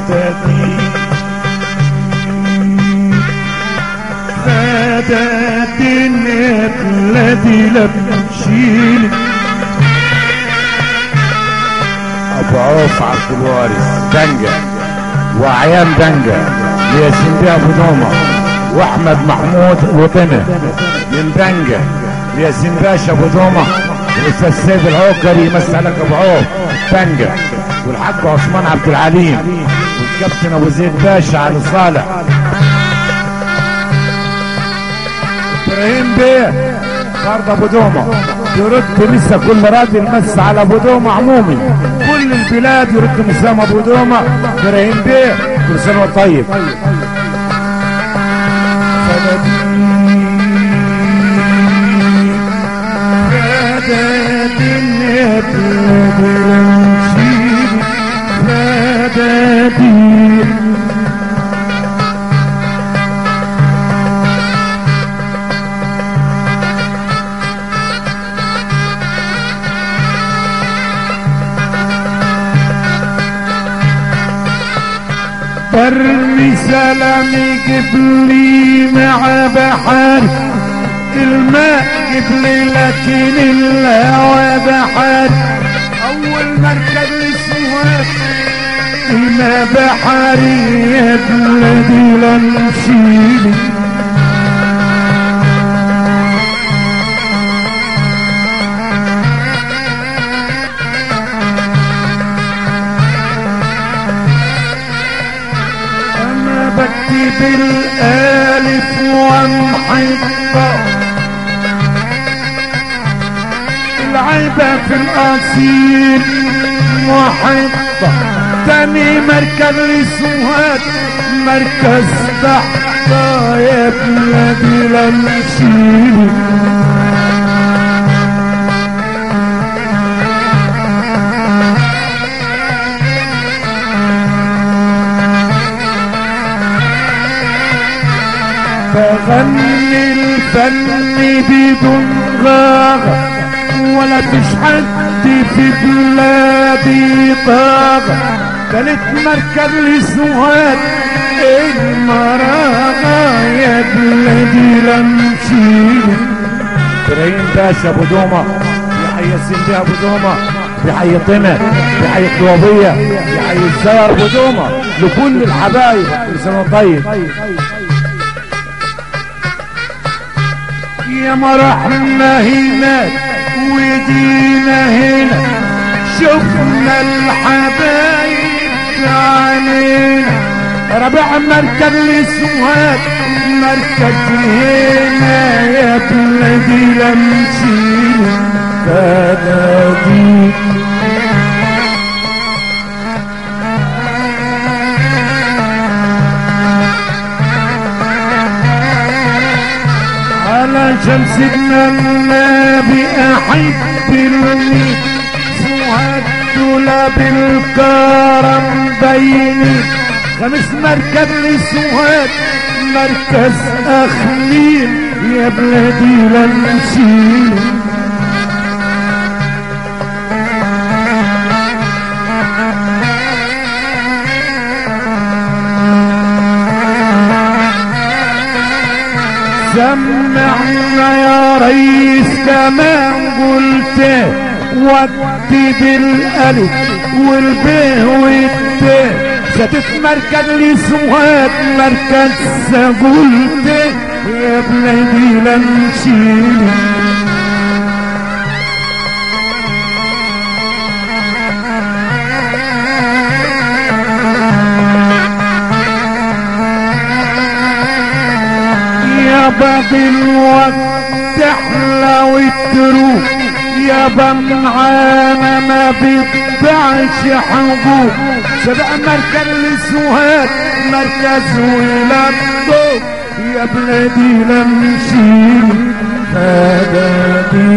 فدادين فدادين يا بلادي لما تشيلي ابو عوف عبد الوارث دنجة واعيان دنجة لياسين بيه ابو دومة واحمد محمود وطنة من دنجة لياسين باشا ابو دومة والاستاذ سيد العوكري يمسي عليك ابو عوف دنجة والحاج عثمان عبد العليم والكابتن ابو زيد باشا علي صالح ابراهيم بيه فرد ابو دومه يرد لسه كل راجل مس على ابو دومه عمومي كل البلاد يرد مسام ابو دومه ابراهيم بيه كل سنه وأنت طيب فدادين يا بلادي لما تشيلي فدادين برمي سلامي قبلي مع بحر الماء قبلي لكن الهوى بحر اول مركب الاسود الى بحري يا بلادي لنشيلي انا بكتب الالف وامحطه العيبة في الاصيل محطة تاني مركز لسوهات مركز تحت يا بلادي لنشيلي بغني الفن بدون غاغة ولا فيش حد في بلادي طاغة تالت مركز لسوهات المراغة يا بلادي لمشيلي ابراهيم باشا ابو دومه يحيى ياسين بيه ابو دومه يحيى طمع يحيى الطوابيه يحيى الزير ابو دومه لكل الحبايب كل سنه وأنت طيب يا مرحنا هناك ودينا هنا شفنا الحبايب علينا ربع مركز الاسواد مركز هنا يا بلادي لمشينا بلادي على شمس النبي احب المي سواد دولاب الكرم بيني خمس مركز لسواد مركز اخليل يا بلادي لنشيل سمعنا يا ريس كمان قلت واكتب الالف والب والت شتت مركز لسواد مركز قلت يا بلادي لنشيل يا باب الوقت تحلى وتروح يا بمعانا ما بيتبعش حبوب سبع مركز لسوهات مركز ولادو يا بلادي لمشيل فدادي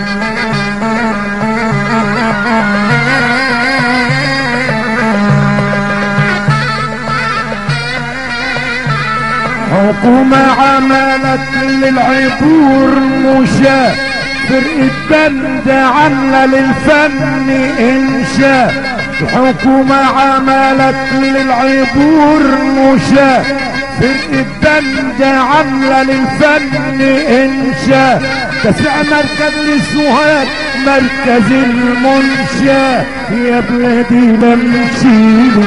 حكومة عملت للعبور مشاة فرقة بند عاملة للفن إنشاء الحكومة عملت للعبور مشاة فرقة دنجة عاملة للفن انشاء تسع مركز للسوهات مركز المنشاة يا بلادي لمشيلي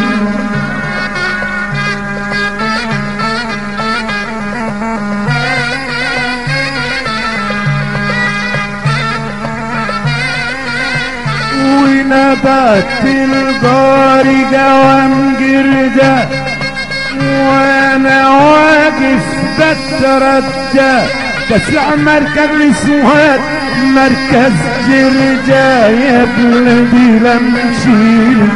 ونبات الجاري جوام جردة وانا واقف بترجى تسع مركز لسوهات مركز جرجة يا بلدي لمشيلي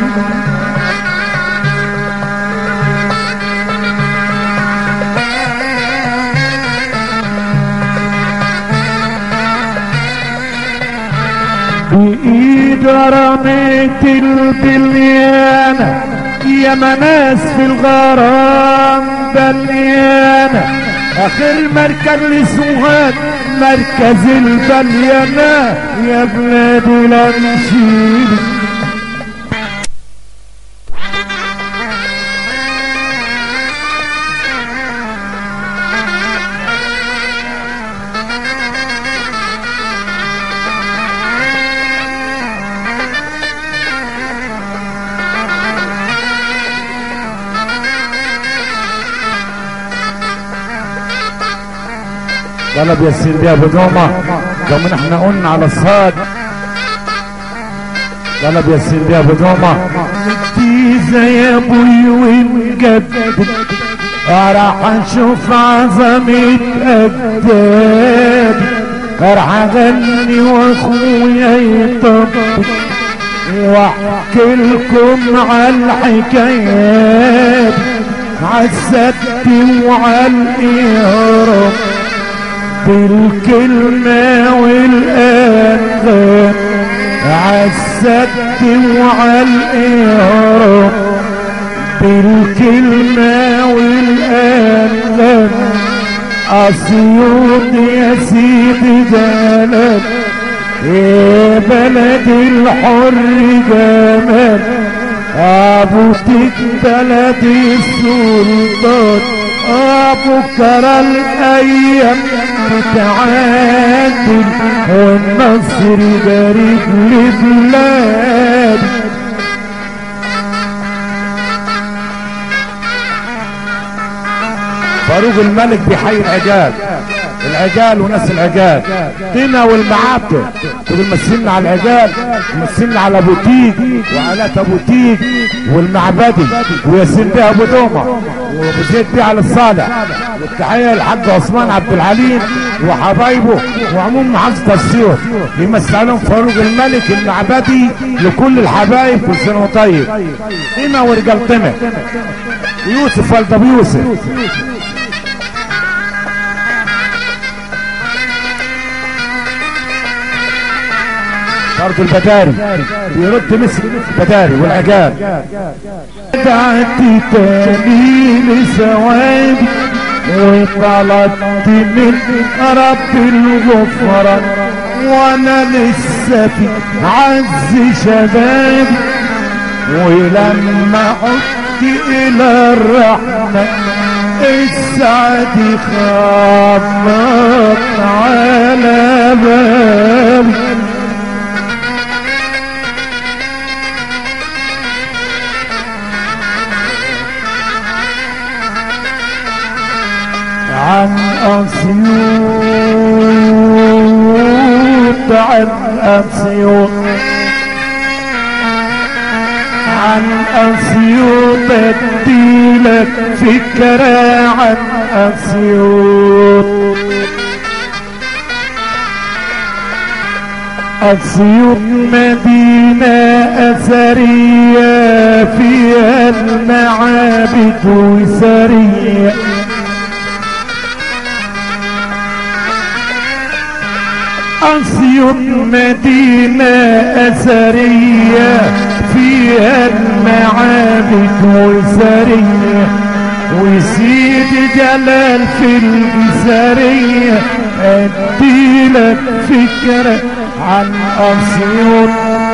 بإيد رميت البليانة يا مناس في الغرام بليانة آخر مركز لسوهات مركز البليانة يا بلادي لا نشيل طلب يا سيدي ابو دومة كمان احنا قلنا على الصاد طلب يا سيدي ابو دومة الجيزة يا ابوي ونجدد راح اشوف عظمة اجداد راح اغني واخويا يطبل واحكي لكم على الحكايات عالسد وعالإهرام بالكلمة والأنغام عالسد وعالإهرام بالكلمة والأنغام أسيوط يا سيدي جلال يا بلد الحر جمال ابوتك بلد السلطان ابو كرى الايام بتعادل والنصر جريب لبلاد فاروق الملك بحي العجال العجال وناس العجال قنا والمعابد تقول مثلنا على العجال مثلنا على بوتيك وعلات ابو تيك والمعبدي وياسين بيه ابو دومه وابو زيد بيه على الصالح والتحيه للحاج عثمان عبد العليم وحبايبه وعموم محافظه السيوط يمثل عليهم فاروق الملك المعبدي لكل الحبايب كل سنه وأنت طيب قنا ورجال قنا ويوسف والد ابو يوسف برضه البداري بيرد مثل البداري والعجال دعتي تاني لثوابي وطلبت من رب الغفران وانا لسه في عز شبابي ولما عدت الى الرحمة السعد خبط على بابي عن أسيوط عن أسيوط عن أسيوط اديلك فكرة عن أسيوط أسيوط مدينة أثرية فيها المعابد وسرية أسيوط مدينة أثرية فيها المعابد وسرية وسيد جلال في الجسرية أديلك فكرة عن أسيوط